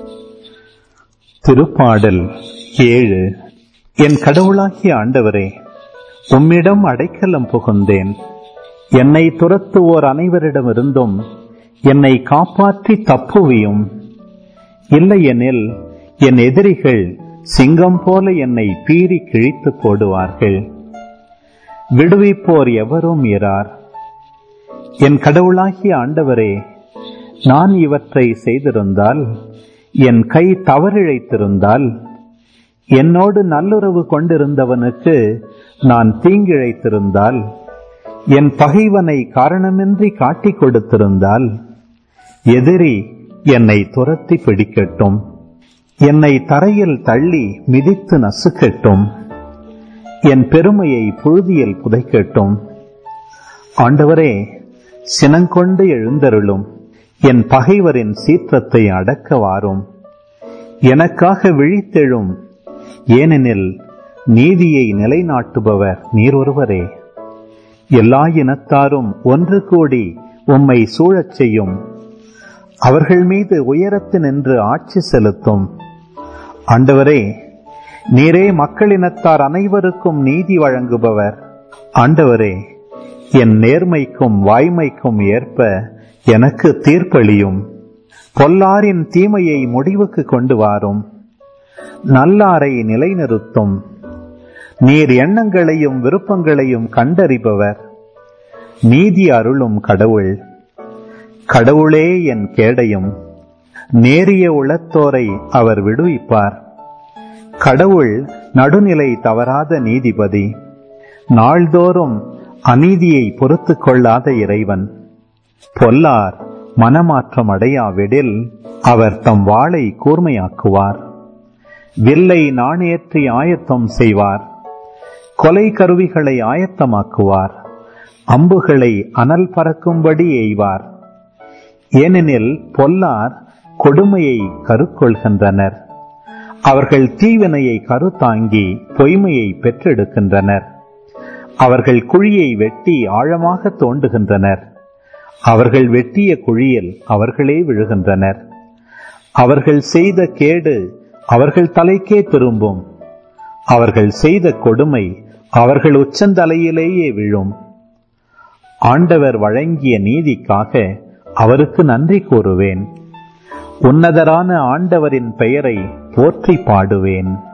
திருப்பாடல் ஏழு என் கடவுளாகிய ஆண்டவரே உம்மிடம் அடைக்கலம் புகுந்தேன் என்னை துரத்துவோர் அனைவரிடமிருந்தும் என்னை காப்பாற்றி தப்புவியும் இல்லையெனில் என் எதிரிகள் சிங்கம் போல என்னை பீறி கிழித்து போடுவார்கள் விடுவிப்போர் எவரும் இரார் என் கடவுளாகிய ஆண்டவரே நான் இவற்றை செய்திருந்தால் என் கை தவறிழைத்திருந்தால் என்னோடு நல்லுறவு கொண்டிருந்தவனுக்கு நான் தீங்கிழைத்திருந்தால் என் பகைவனை காரணமின்றி காட்டிக் கொடுத்திருந்தால் எதிரி என்னை துரத்தி பிடிக்கட்டும் என்னை தரையில் தள்ளி மிதித்து நசுக்கட்டும் என் பெருமையை புழுதியில் புதைக்கட்டும் ஆண்டவரே சினங்கொண்டு எழுந்தருளும் என் பகைவரின் சீற்றத்தை அடக்க வாரும் எனக்காக விழித்தெழும் ஏனெனில் நீதியை நிலைநாட்டுபவர் நீர் ஒருவரே எல்லா இனத்தாரும் ஒன்று கூடி உம்மை சூழச் செய்யும் அவர்கள் மீது உயரத்து நின்று ஆட்சி செலுத்தும் ஆண்டவரே நீரே மக்களினத்தார் அனைவருக்கும் நீதி வழங்குபவர் ஆண்டவரே என் நேர்மைக்கும் வாய்மைக்கும் ஏற்ப எனக்கு தீர்ப்பளியும் பொல்லாரின் தீமையை முடிவுக்கு கொண்டு வாரும் நல்லாரை நிலைநிறுத்தும் நீர் எண்ணங்களையும் விருப்பங்களையும் கண்டறிபவர் நீதி அருளும் கடவுள் கடவுளே என் கேடையும் நேரிய உளத்தோரை அவர் விடுவிப்பார் கடவுள் நடுநிலை தவறாத நீதிபதி நாள்தோறும் அநீதியை பொறுத்து கொள்ளாத இறைவன் பொல்லார் மனமாற்றம் அடையாவிடில் அவர் தம் வாளை கூர்மையாக்குவார் வில்லை நாணேற்றி ஆயத்தம் செய்வார் கொலை கருவிகளை ஆயத்தமாக்குவார் அம்புகளை அனல் பறக்கும்படி எய்வார் ஏனெனில் பொல்லார் கொடுமையை கருக்கொள்கின்றனர் அவர்கள் தீவினையை கருத்தாங்கி பொய்மையை பெற்றெடுக்கின்றனர் அவர்கள் குழியை வெட்டி ஆழமாக தோண்டுகின்றனர் அவர்கள் வெட்டிய குழியில் அவர்களே விழுகின்றனர் அவர்கள் செய்த கேடு அவர்கள் தலைக்கே திரும்பும் அவர்கள் செய்த கொடுமை அவர்கள் உச்சந்தலையிலேயே விழும் ஆண்டவர் வழங்கிய நீதிக்காக அவருக்கு நன்றி கூறுவேன் உன்னதரான ஆண்டவரின் பெயரை போற்றி பாடுவேன்